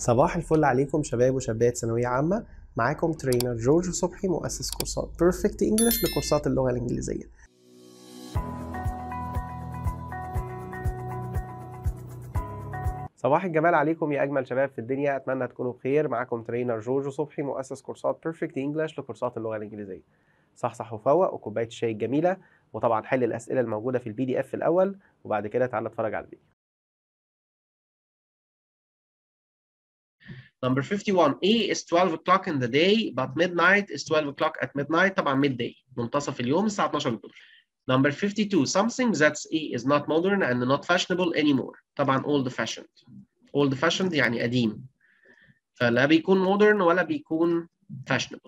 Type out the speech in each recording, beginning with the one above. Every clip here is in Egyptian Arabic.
صباح الفل عليكم شباب وشابات ثانوية عامة معاكم ترينر جورج صبحي مؤسس كورسات بيرفكت انجلش لكورسات اللغة الإنجليزية صباح الجمال عليكم يا أجمل شباب في الدنيا أتمنى تكونوا بخير معاكم ترينر جورج صبحي مؤسس كورسات بيرفكت انجلش لكورسات اللغة الإنجليزية صحصح وفوق وكوباية الشاي الجميلة وطبعا حل الأسئلة الموجودة في البي دي اف الأول وبعد كده تعالى اتفرج على الفيديو Number 51 A is 12 o'clock in the day but midnight is 12 o'clock at midnight طبعا midday منتصف اليوم الساعة 12 الظهر. Number 52 something that's A is not modern and not fashionable anymore طبعا old fashioned. old fashioned يعني قديم. فلا بيكون modern ولا بيكون fashionable.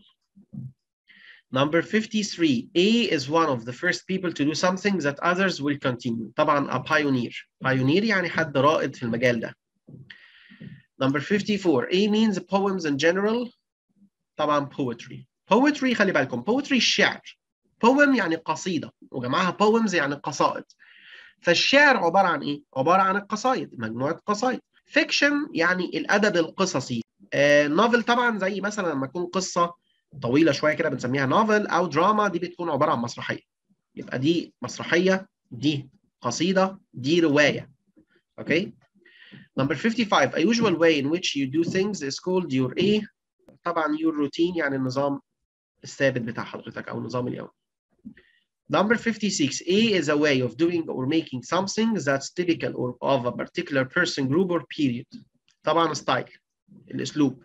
Number 53 A is one of the first people to do something that others will continue. طبعا a pioneer. pioneer يعني حد رائد في المجال ده. Number 54 A means poems in general طبعا poetry poetry خلي بالكم poetry الشعر poem يعني قصيدة وجمعها poems يعني قصائد فالشعر عبارة عن إيه؟ عبارة عن القصائد مجموعة قصائد fiction يعني الأدب القصصي آه novel طبعا زي مثلا لما تكون قصة طويلة شوية كده بنسميها novel أو دراما دي بتكون عبارة عن مسرحية يبقى دي مسرحية دي قصيدة دي رواية أوكي okay? Number 55 a usual way in which you do things is called your A طبعا your routine يعني النظام الثابت بتاع حضرتك أو النظام اليومي. Number 56 A is a way of doing or making something that's typical or of a particular person group or period. طبعا style الأسلوب.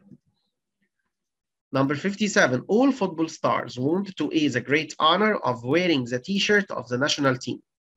Number 57 all football stars want to A the great honor of wearing the t-shirt of the national team.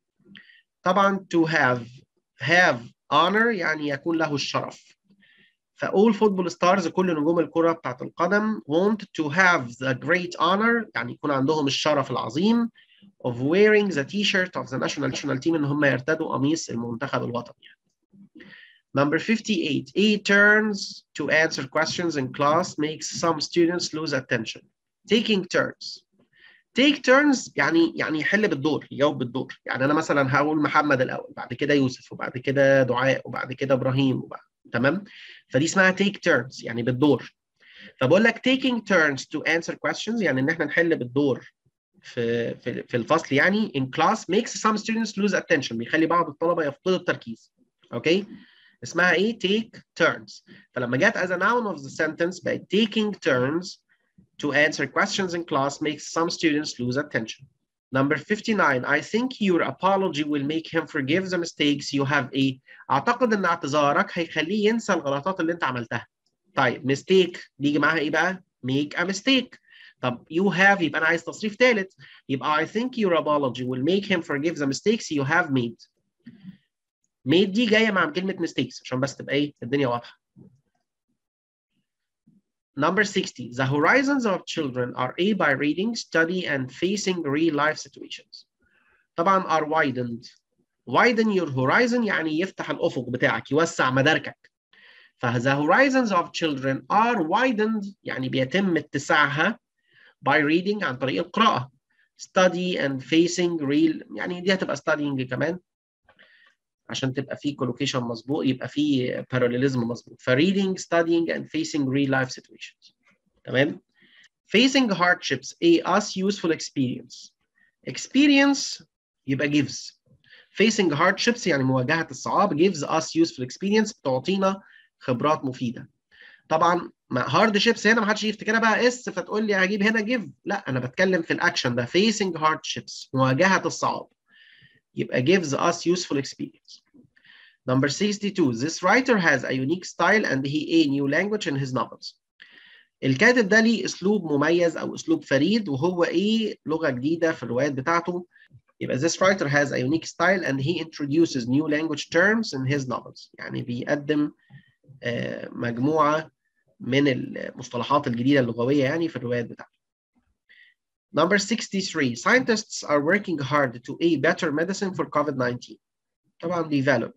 طبعا to have have honor يعني يكون له الشرف فall football stars كل نجوم الكرة بتاعت القدم want to have the great honor يعني يكون عندهم الشرف العظيم of wearing the t-shirt of the national national team ان هم يرتدوا قميص المنتخب الوطني Number 58 A turns to answer questions in class makes some students lose attention taking turns take turns يعني يعني يحل بالدور يجاوب بالدور يعني انا مثلا هقول محمد الاول بعد كده يوسف وبعد كده دعاء وبعد كده ابراهيم وبعد تمام فدي اسمها take turns يعني بالدور فبقول لك taking turns to answer questions يعني ان احنا نحل بالدور في في في الفصل يعني in class makes some students lose attention بيخلي بعض الطلبه يفقدوا التركيز اوكي اسمها ايه take turns فلما جت as a noun of the sentence بقت taking turns to answer questions in class makes some students lose attention. Number 59, I think your apology will make him forgive the mistakes you have a أعتقد إن اعتذارك هيخليه ينسى الغلطات اللي أنت عملتها. طيب mistake بيجي معاها إيه بقى؟ make a mistake. طب you have يبقى أنا عايز تصريف ثالث. يبقى I think your apology will make him forgive the mistakes you have made. made دي جاية مع كلمة mistakes عشان بس تبقى إيه الدنيا واضحة. Number 60, the horizons of children are A by reading, study, and facing real life situations. طبعا are widened. Widen your horizon يعني يفتح الأفق بتاعك، يوسع مداركك. فthe horizons of children are widened يعني بيتم اتساعها by reading عن طريق القراءة. Study and facing real يعني دي هتبقى studying كمان عشان تبقى في collocation مظبوط يبقى في parallelism مظبوط ف reading, studying and facing real life situations تمام facing hardships a us useful experience experience يبقى gives facing hardships يعني مواجهة الصعاب gives us useful experience بتعطينا خبرات مفيدة طبعا hardships هنا ما حدش يفتكرها بقى اس فتقول لي هجيب هنا give لا انا بتكلم في الاكشن ده facing hardships مواجهة الصعاب يبقى gives us useful experience. Number 62, this writer has a unique style and he a new language in his novels. الكاتب ده ليه اسلوب مميز او اسلوب فريد وهو ايه لغه جديده في الروايات بتاعته يبقى this writer has a unique style and he introduces new language terms in his novels يعني بيقدم مجموعه من المصطلحات الجديده اللغويه يعني في الروايات بتاعته Number 63, scientists are working hard to a better medicine for COVID-19. طبعا develop.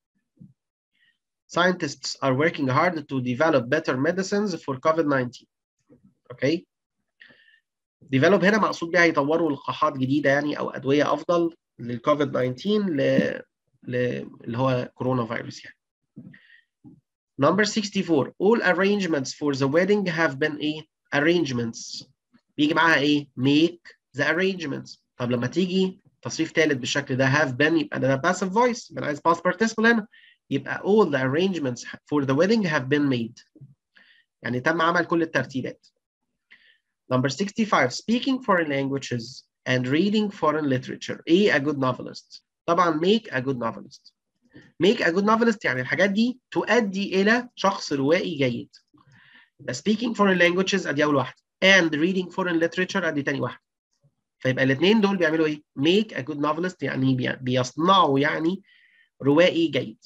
Scientists are working hard to develop better medicines for COVID-19. Okay. Develop هنا مقصود بيها يطوروا لقاحات جديدة يعني أو أدوية أفضل للكوفيد 19 ل... ل... اللي هو كورونا فيروس يعني. Number 64 all arrangements for the wedding have been ايه arrangements بيجي معاها ايه make the arrangements طب لما تيجي تصريف ثالث بالشكل ده have been يبقى ده passive voice يبقى عايز past participle هنا يبقى all the arrangements for the wedding have been made يعني تم عمل كل الترتيبات Number 65 speaking foreign languages and reading foreign literature A a good novelist طبعا make a good novelist make a good novelist يعني الحاجات دي تؤدي إلى شخص روائي جيد speaking foreign languages ادي أول واحدة and reading foreign literature ادي تاني واحدة فيبقى الاثنين دول بيعملوا ايه؟ make a good novelist يعني بيصنعوا يعني روائي جيد.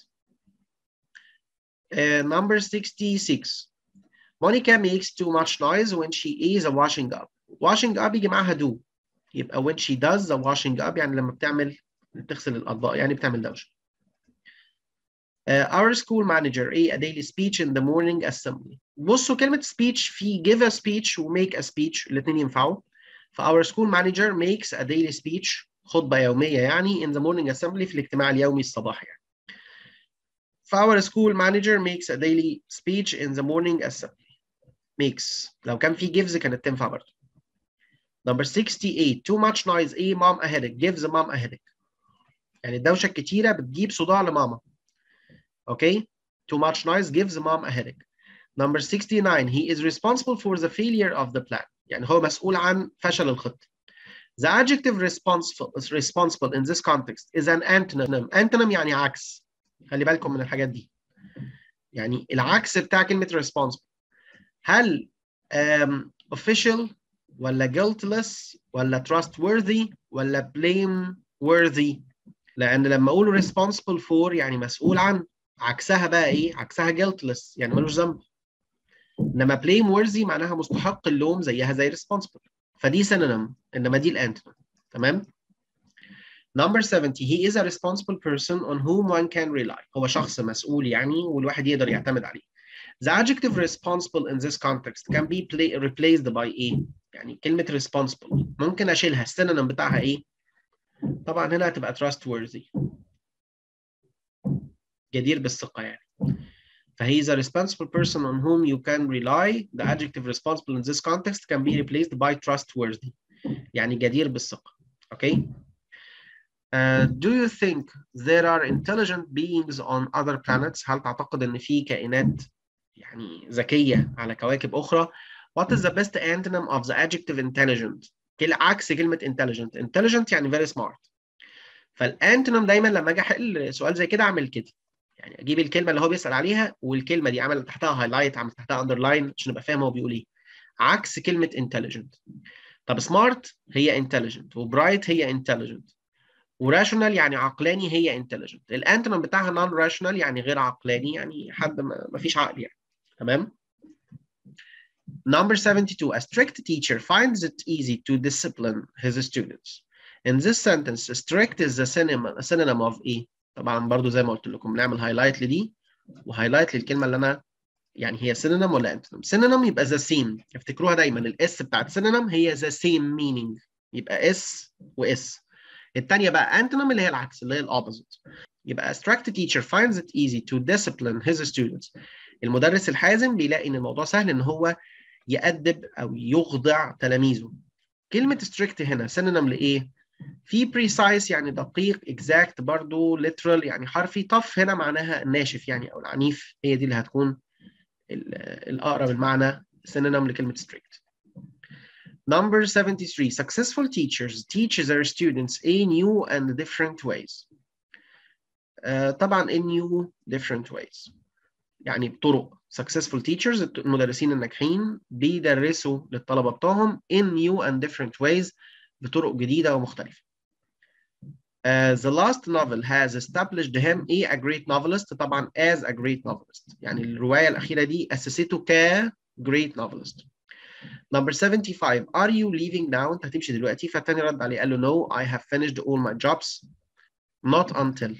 Uh, number 66 Monica makes too much noise when she is washing up. Washing up يجي معاها do يبقى when she does the washing up يعني لما بتعمل بتغسل الأطباق يعني بتعمل دوشة. Uh, our school manager a, a daily speech in the morning assembly. بصوا كلمة speech في give a speech و make a speech الاثنين ينفعوا. ف our school manager makes a daily speech خطبة يومية يعني in the morning assembly في الاجتماع اليومي الصباحي يعني. ف our school manager makes a daily speech in the morning assembly. makes لو كان في gives كانت تنفع برضه. Number 68 too much noise a mom a headache gives a mom a headache. يعني الدوشة الكتيرة بتجيب صداع لماما. Okay? Too much noise gives mom a headache. Number 69 he is responsible for the failure of the plan. يعني هو مسؤول عن فشل الخطة. The adjective responsible, responsible in this context is an antonym. Antonym يعني عكس. خلي بالكم من الحاجات دي. يعني العكس بتاع كلمة responsible. هل um, official ولا guiltless ولا trustworthy ولا blameworthy؟ لأن لما أقول responsible for يعني مسؤول عن عكسها بقى إيه؟ عكسها guiltless يعني ملوش ذنب. انما blameworthy معناها مستحق اللوم زيها زي responsible فدي synonym انما دي الانتونيم تمام Number 70 he is a responsible person on whom one can rely هو شخص مسؤول يعني والواحد يقدر يعتمد عليه The adjective responsible in this context can be play, replaced by ايه يعني كلمة responsible ممكن اشيلها السينونيم بتاعها ايه طبعا هنا هتبقى trustworthy جدير بالثقة يعني فهي is a responsible person on whom you can rely. The adjective responsible in this context can be replaced by trustworthy. يعني جدير بالثقة. Okay? Uh, do you think there are intelligent beings on other planets? هل تعتقد إن في كائنات يعني ذكية على كواكب أخرى؟ What is the best antonym of the adjective intelligent? عكس كلمة intelligent. Intelligent يعني very smart. فالانتونيم دايما لما اجي احل سؤال زي كده اعمل كده. يعني اجيب الكلمه اللي هو بيسال عليها والكلمه دي عمل تحتها هايلايت عمل تحتها اندرلاين عشان ابقى فاهم هو بيقول ايه عكس كلمه intelligent طب سمارت هي intelligent وبرايت هي intelligent وراشونال يعني عقلاني هي intelligent الانتونيم بتاعها نون راشونال يعني غير عقلاني يعني حد ما فيش عقل يعني تمام Number 72 a strict teacher finds it easy to discipline his students in this sentence strict is the synonym, synonym of ايه طبعا برضو زي ما قلت لكم نعمل هايلايت لدي وهايلايت للكلمه اللي انا يعني هي سينونيم ولا انتونيم سينونيم يبقى ذا سيم افتكروها دايما الاس بتاعت سينونيم هي ذا سيم مينينج يبقى اس واس الثانيه بقى انتونيم اللي هي العكس اللي هي الاوبوزيت يبقى strict teacher finds it easy to discipline his students المدرس الحازم بيلاقي ان الموضوع سهل ان هو يأدب او يخضع تلاميذه كلمه strict هنا سينونيم لايه في precise يعني دقيق exact برضو literal يعني حرفي tough هنا معناها الناشف يعني او العنيف هي دي اللي هتكون الاقرب المعنى synonym لكلمه strict. Number 73 successful teachers teach their students a new and different ways. Uh, طبعا in new different ways. يعني بطرق successful teachers المدرسين الناجحين بيدرسوا للطلبه بتوعهم in new and different ways بطرق جديدة ومختلفة. Uh, the last novel has established him a, a great novelist طبعا as a great novelist يعني الرواية الأخيرة دي أسسته ك great novelist. Number 75 are you leaving now أنت هتمشي دلوقتي فالتاني رد عليه قال له no I have finished all my jobs not until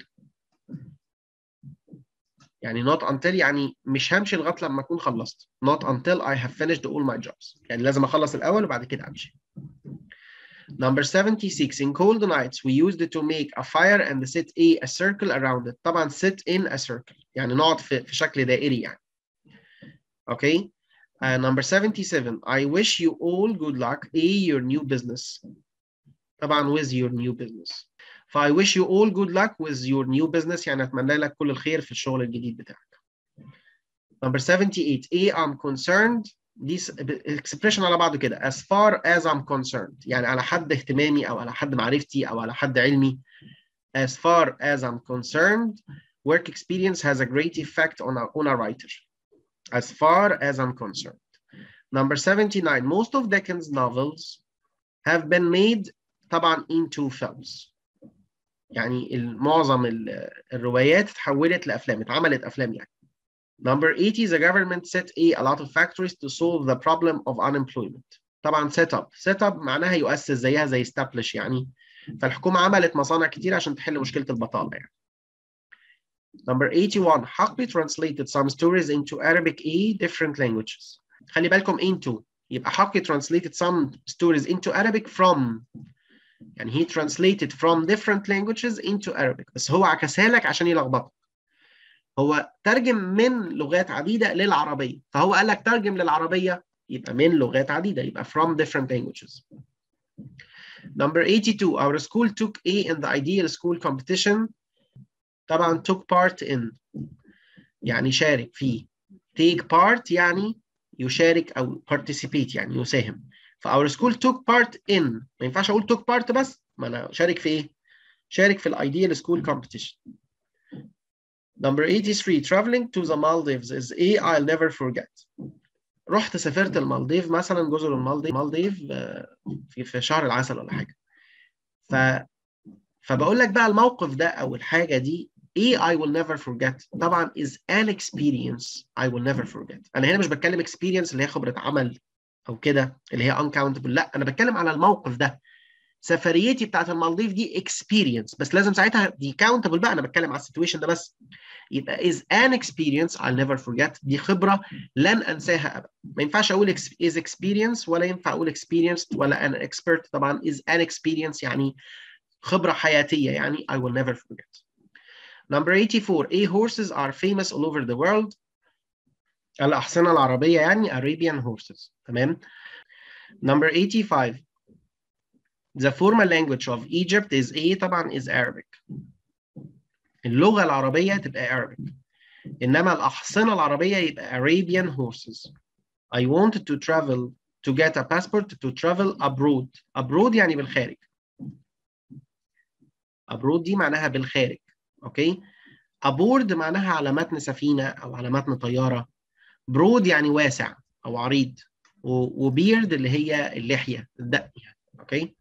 يعني not until يعني مش همشي لغاية لما أكون خلصت not until I have finished all my jobs يعني لازم أخلص الأول وبعد كده أمشي. Number 76 in cold nights we used to make a fire and sit a, a circle around it طبعا sit in a circle يعني نقعد في, في شكل دائري يعني Okay. Uh, number 77 I wish you all good luck A your new business طبعا with your new business ف I wish you all good luck with your new business يعني أتمنى لك كل الخير في الشغل الجديد بتاعك number 78 A I'm concerned دي expression على بعضه كده as far as I'm concerned يعني على حد اهتمامي أو على حد معرفتي أو على حد علمي as far as I'm concerned work experience has a great effect on a, on a writer as far as I'm concerned. Number 79, most of Dickens' novels have been made طبعا into films. يعني معظم الروايات اتحولت لأفلام، اتعملت أفلام يعني. Number 80, the government set a, a lot of factories to solve the problem of unemployment. طبعا set up. set up معناها يؤسس زيها زي establish يعني. فالحكومة عملت مصانع كتير عشان تحل مشكلة البطالة يعني. Number 81 حقبي translated some stories into Arabic A different languages. خلي بالكم into يبقى حقبي translated some stories into Arabic from يعني he translated from different languages into Arabic بس هو عكسها لك عشان يلخبطك. هو ترجم من لغات عديدة للعربية فهو قال لك ترجم للعربية يبقى من لغات عديدة يبقى from different languages. Number 82 our school took A in the ideal school competition طبعا took part in يعني شارك فيه take part يعني يشارك أو participate يعني يساهم ف our school took part in ما ينفعش أقول took part بس ما أنا شارك في إيه؟ شارك في ideal school competition number 83 traveling to the Maldives is a I'll never forget رحت سافرت المالديف مثلا جزر المالديف مالديف في في شهر العسل ولا حاجه ف فبقول لك بقى الموقف ده او الحاجه دي ايه I will never forget طبعا is an experience I will never forget انا هنا مش بتكلم experience اللي هي خبره عمل او كده اللي هي uncountable لا انا بتكلم على الموقف ده سفريتي بتاعت المالديف دي experience بس لازم ساعتها دي countable بقى انا بتكلم على السيتويشن ده بس يبقى is an experience I'll never forget دي خبره لن انساها ابدا ما ينفعش اقول is experience ولا ينفع اقول experienced ولا an expert طبعا is an experience يعني خبره حياتيه يعني I will never forget Number 84 A horses are famous all over the world الأحصنة العربية يعني Arabian horses تمام Number 85 The formal language of Egypt is A طبعا is Arabic اللغة العربية تبقى Arabic إنما الأحصنة العربية يبقى Arabian horses I wanted to travel to get a passport to travel abroad abroad يعني بالخارج abroad دي معناها بالخارج اوكي ابورد معناها على متن سفينه او على متن طياره برود يعني واسع او عريض وبيرد اللي هي اللحيه الدق يعني اوكي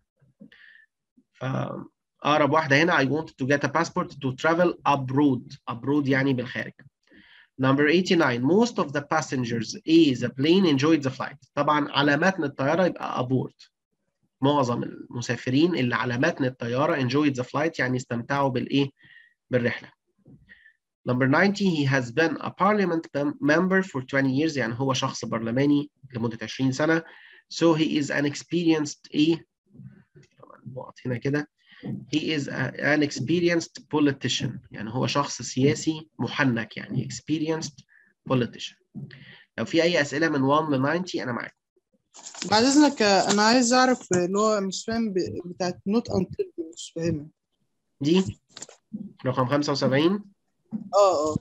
فاقرب واحده هنا I wanted to get a passport to travel abroad abroad يعني بالخارج Number 89 most of the passengers A the plane enjoyed the flight طبعا على متن الطياره يبقى aboard معظم المسافرين اللي على متن الطياره enjoyed the flight يعني استمتعوا بالايه بالرحله Number 90 he has been a parliament member for 20 years يعني هو شخص برلماني لمدة 20 سنة so he is an experienced ايه طبعا نقط هنا كده he is a, an experienced politician يعني هو شخص سياسي محنك يعني experienced politician لو في أي أسئلة من 1 ل 90 أنا معاك بعد إذنك أنا عايز أعرف اللي هو مش فاهم بتاعت not until مش فاهمها دي رقم 75 اه اه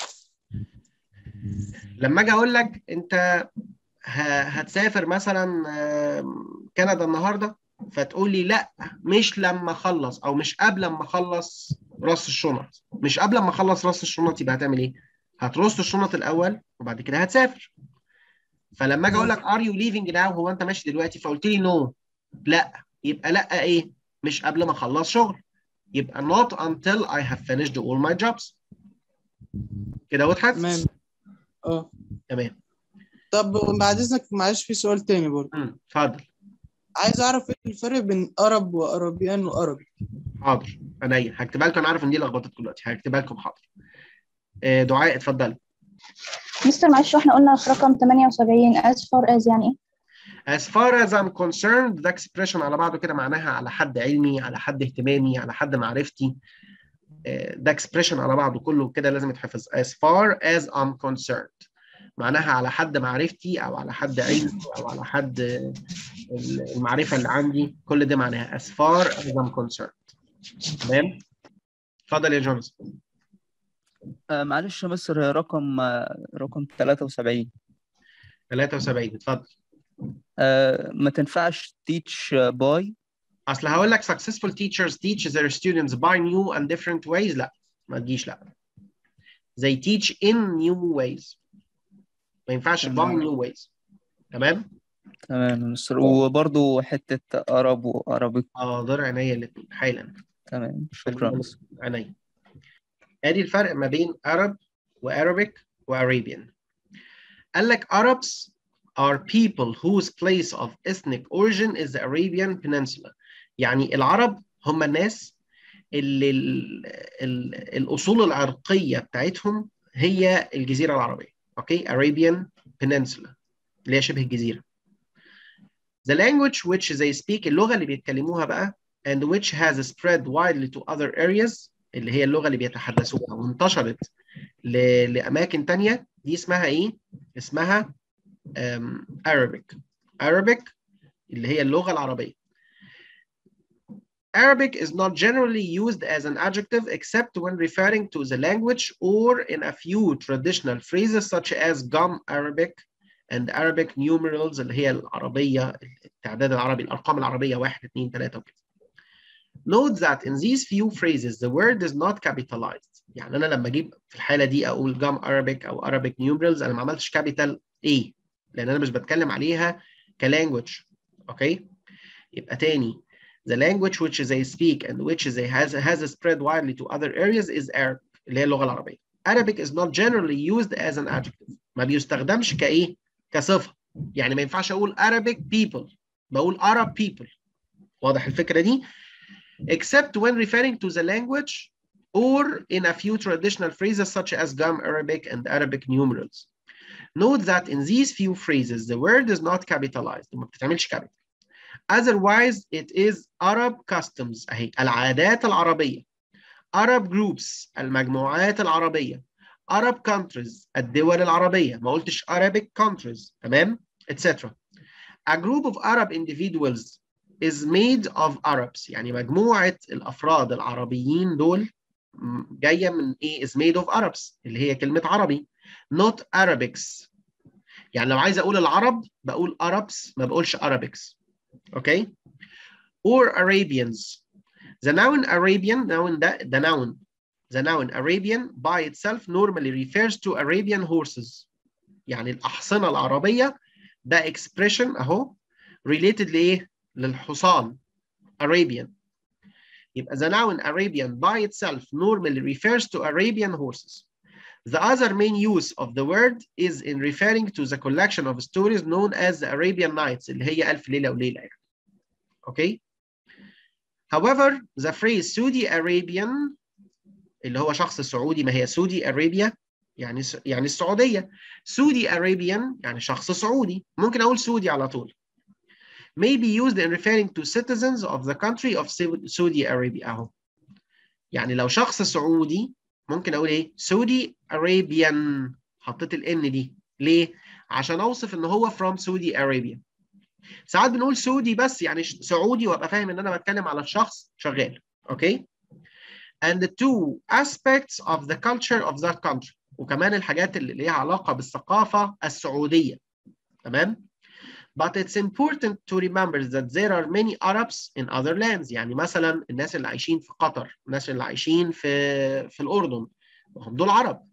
لما اجي اقول لك انت هتسافر مثلا كندا النهارده فتقول لي لا مش لما اخلص او مش قبل ما اخلص راس الشنط مش قبل ما اخلص راس الشنط يبقى هتعمل ايه هترص الشنط الاول وبعد كده هتسافر فلما اجي اقول لك ار يو ليفينج ناو هو انت ماشي دلوقتي فقلت لي نو no. لا يبقى لا ايه مش قبل ما اخلص شغل يبقى not until I have finished all my jobs كده وضحت؟ تمام اه تمام طب بعد اذنك معلش في سؤال تاني برضه اتفضل عايز اعرف ايه الفرق بين ارب وارابيان واربي حاضر عينيا هكتبها لكم انا عارف ان دي لخبطتكم دلوقتي هكتبها لكم حاضر آه دعاء اتفضلي مستر معلش واحنا قلنا في رقم 78 as far as يعني ايه؟ As far as I'm concerned ده expression على بعضه كده معناها على حد علمي على حد اهتمامي على حد معرفتي ده expression على بعضه كله كده لازم يتحفظ as far as I'm concerned معناها على حد معرفتي او على حد علمي او على حد المعرفه اللي عندي كل ده معناها as far as I'm concerned تمام اتفضل يا جونز آه معلش يا مستر هي رقم آه رقم 73 73 اتفضل آه ما تنفعش teach by اصل هقول لك successful teachers teach their students by new and different ways لا ما تجيش لا they teach in new ways ما ينفعش by تمام. new ways تمام تمام يا مستر وبرضه حتة أرب وأرابيك حاضر عينيا الاثنين حالا تمام شكرا يا مستر عينيا ادي الفرق ما بين Arab وArabic وArabian قال لك Arabs are people whose place of ethnic origin is the Arabian Peninsula يعني العرب هم الناس اللي ال ال الأصول العرقية بتاعتهم هي الجزيرة العربية اوكي Arabian Peninsula اللي هي شبه الجزيرة The language which they speak اللغة اللي بيتكلموها بقى and which has spread widely to other areas اللي هي اللغة اللي بيتحدثوها وانتشرت ل... لأماكن تانية دي اسمها إيه؟ اسمها um, Arabic Arabic اللي هي اللغة العربية Arabic is not generally used as an adjective except when referring to the language or in a few traditional phrases such as gum Arabic and Arabic numerals اللي هي العربية التعداد العربي الأرقام العربية 1 2 3 وكده. Note that in these few phrases the word is not capitalized. يعني أنا لما أجيب في الحالة دي أقول gum Arabic أو Arabic numerals أنا ما عملتش capital A لأن أنا مش بتكلم عليها كلانجوج. أوكي؟ يبقى تاني The language which they speak and which they has, has spread widely to other areas is Arabic اللي هي اللغة العربية. Arabic is not generally used as an adjective. ما بيستخدمش كإيه؟ كصفة. يعني ما ينفعش أقول Arabic people. بقول Arab people. واضح الفكرة دي؟ Except when referring to the language or in a few traditional phrases such as gum Arabic and Arabic numerals. Note that in these few phrases the word is not capitalized. ما بتتعملش capital. Otherwise, it is Arab customs أهي العادات العربية Arab groups المجموعات العربية Arab countries الدول العربية ما قلتش Arabic countries تمام etc. A group of Arab individuals is made of Arabs يعني مجموعة الأفراد العربيين دول جاية من إيه is made of Arabs اللي هي كلمة عربي not Arabics يعني لو عايز أقول العرب بقول Arabs ما بقولش Arabics okay or Arabians the noun Arabian noun the, the noun the noun Arabian by itself normally refers to Arabian horses يعني الأحصنة العربية ده expression أهو related لإيه للحصان Arabian يبقى the noun Arabian by itself normally refers to Arabian horses The other main use of the word is in referring to the collection of stories known as the Arabian Nights اللي هي ألف ليلة وليلة يعني. Okay? However, the phrase Saudi Arabian اللي هو شخص سعودي ما هي سعودي أرابيا يعني يعني السعودية سعودي Arabian يعني شخص سعودي ممكن أقول سعودي على طول may be used in referring to citizens of the country of Saudi Arabia أهو يعني لو شخص سعودي ممكن اقول ايه سعودي Arabian حطيت الان دي ليه عشان اوصف ان هو from Saudi Arabia ساعات بنقول سعودي بس يعني سعودي وابقى فاهم ان انا بتكلم على الشخص شغال اوكي and the two aspects of the culture of that country وكمان الحاجات اللي ليها علاقه بالثقافه السعوديه تمام But it's important to remember that there are many Arabs in other lands يعني مثلا الناس اللي عايشين في قطر الناس اللي عايشين في في الأردن هم دول عرب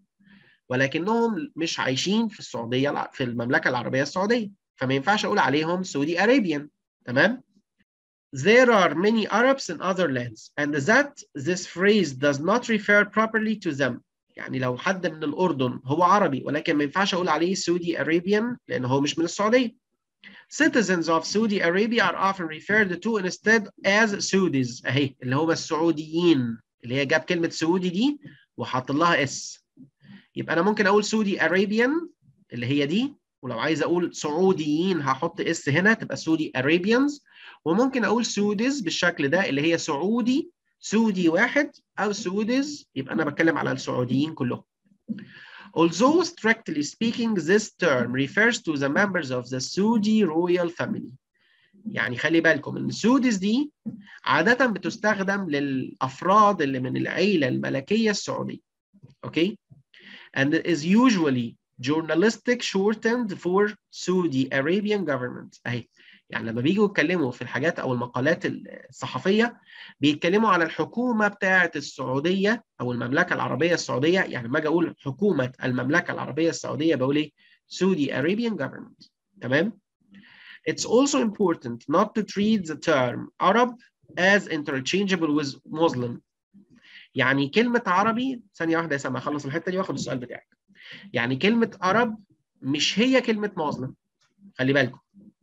ولكنهم مش عايشين في السعودية في المملكة العربية السعودية فما ينفعش أقول عليهم سعودي Arabian تمام There are many Arabs in other lands and that this phrase does not refer properly to them يعني لو حد من الأردن هو عربي ولكن ما ينفعش أقول عليه سعودي Arabian لأن هو مش من السعودية Citizens of Saudi Arabia are often referred to instead as Saudis اهي اللي هم السعوديين اللي هي جاب كلمة سعودي دي وحط لها اس يبقى أنا ممكن أقول سعودي Arabian اللي هي دي ولو عايز أقول سعوديين هحط اس هنا تبقى سعودي Arabians وممكن أقول سوديز بالشكل ده اللي هي سعودي سعودي واحد أو سوديز يبقى أنا بتكلم على السعوديين كلهم Although strictly speaking, this term refers to the members of the Saudi royal family. يعني خلي بالكم ان السودس دي عادة بتستخدم للأفراد اللي من العيلة الملكية السعودية. اوكي؟ And it is usually journalistic shortened for Saudi Arabian government. اهي يعني لما بيجوا يتكلموا في الحاجات او المقالات الصحفيه بيتكلموا على الحكومه بتاعه السعوديه او المملكه العربيه السعوديه يعني لما اجي اقول حكومه المملكه العربيه السعوديه بقول ايه Saudi Arabian government تمام It's also important not to treat the term Arab as interchangeable with Muslim يعني كلمة عربي ثانية واحدة يا سما أخلص الحتة دي وآخد السؤال بتاعك يعني كلمة عرب مش هي كلمة مسلم خلي بالكم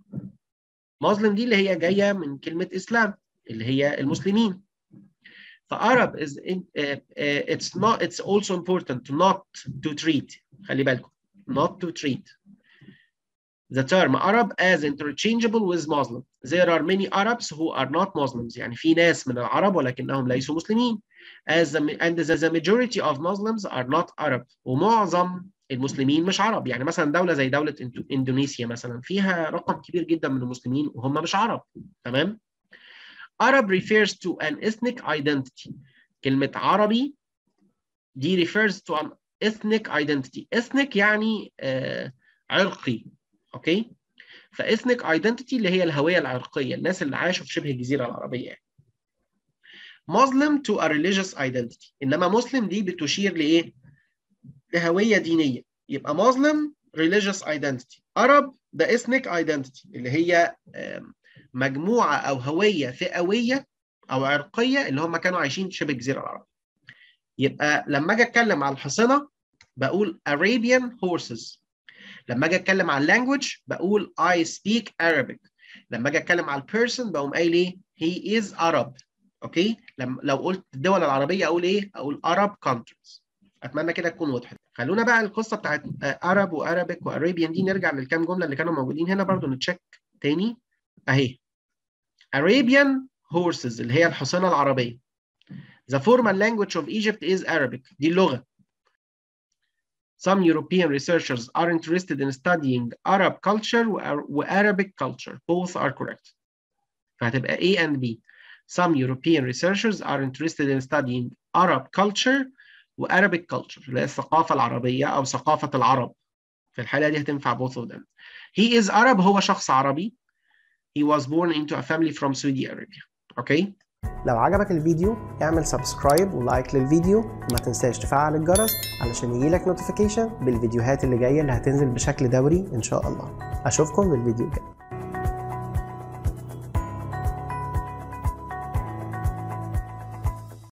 مسلم دي اللي هي جايه من كلمه اسلام اللي هي المسلمين فعرب is in, uh, uh, it's not it's also important to not to treat خلي بالكم not to treat the term Arab as interchangeable with Muslim there are many Arabs who are not Muslims يعني في ناس من العرب ولكنهم ليسوا مسلمين as the, and the, the majority of Muslims are not Arab ومعظم المسلمين مش عرب يعني مثلا دولة زي دولة اندونيسيا مثلا فيها رقم كبير جدا من المسلمين وهم مش عرب تمام Arab refers to an ethnic identity كلمة عربي دي refers to an ethnic identity ethnic يعني آه عرقي اوكي فethnic identity اللي هي الهوية العرقية الناس اللي عاشوا في شبه الجزيرة العربية يعني. Muslim to a religious identity انما مسلم دي بتشير لايه لهوية دينية يبقى مسلم religious identity Arab ده ethnic identity اللي هي مجموعة أو هوية فئوية أو عرقية اللي هم كانوا عايشين شبه الجزيرة العربية يبقى لما أجي أتكلم على الحصنة بقول Arabian horses لما أجي أتكلم على language بقول I speak Arabic لما أجي أتكلم على person بقوم قايل إيه he is Arab أوكي لما لو قلت الدول العربية أقول إيه أقول Arab countries اتمنى كده تكون وضحت خلونا بقى القصه بتاعت عرب وارابيك وارابيان دي نرجع للكام جمله اللي كانوا موجودين هنا برضو نتشيك تاني اهي Arabian horses اللي هي الحصانه العربيه The formal language of Egypt is Arabic دي اللغه Some European researchers are interested in studying Arab culture و Arabic culture. Both are correct. فهتبقى A and B. Some European researchers are interested in studying Arab culture وارابيك كلتشر اللي هي الثقافه العربيه او ثقافه العرب في الحاله دي هتنفع both of them he is Arab هو شخص عربي he was born into a family from Saudi Arabia اوكي okay? لو عجبك الفيديو اعمل سبسكرايب ولايك للفيديو وما تنساش تفعل الجرس علشان يجيلك نوتيفيكيشن بالفيديوهات اللي جايه اللي هتنزل بشكل دوري ان شاء الله اشوفكم في الفيديو الجاي